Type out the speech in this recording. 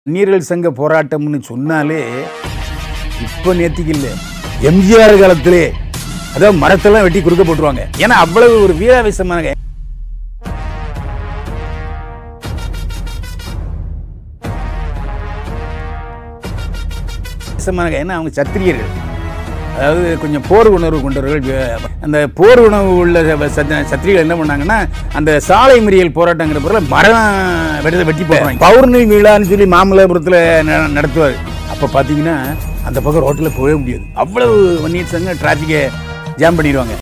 நீரல் சங்க போராட்டம்னு சொன்னாலே இப்போ நேத்திக்கு இல்லை எம்ஜிஆர் காலத்திலே அதாவது மரத்தெல்லாம் வெட்டி குறுக்க போட்டுருவாங்க ஏன்னா அவ்வளவு ஒரு வீராவேசமான வேசமான ஏன்னா அவங்க சத்திரியர்கள் அதாவது கொஞ்சம் போர் உணர்வு கொண்டவர்கள் வே- அந்த போர் உணர்வு உள்ள சத்த- சத்திரிகள் என்ன பண்ணாங்கன்னா அந்த சாலை மறியல் போராட்டங்கிற பொருள் மரம் வெட்டி வெட்டி போடுறாங்க பௌர்ணமி விழான்னு சொல்லி மாமல்லபுரத்தில் ந- நடத்துவார் அப்போ பார்த்தீங்கன்னா அந்த பக்கம் ரோட்டில் போகவே முடியாது அவ்வளவு வன்னியர் சங்கம் டிராஃபிக்கை ஜாம் பண்ணிடுவாங்க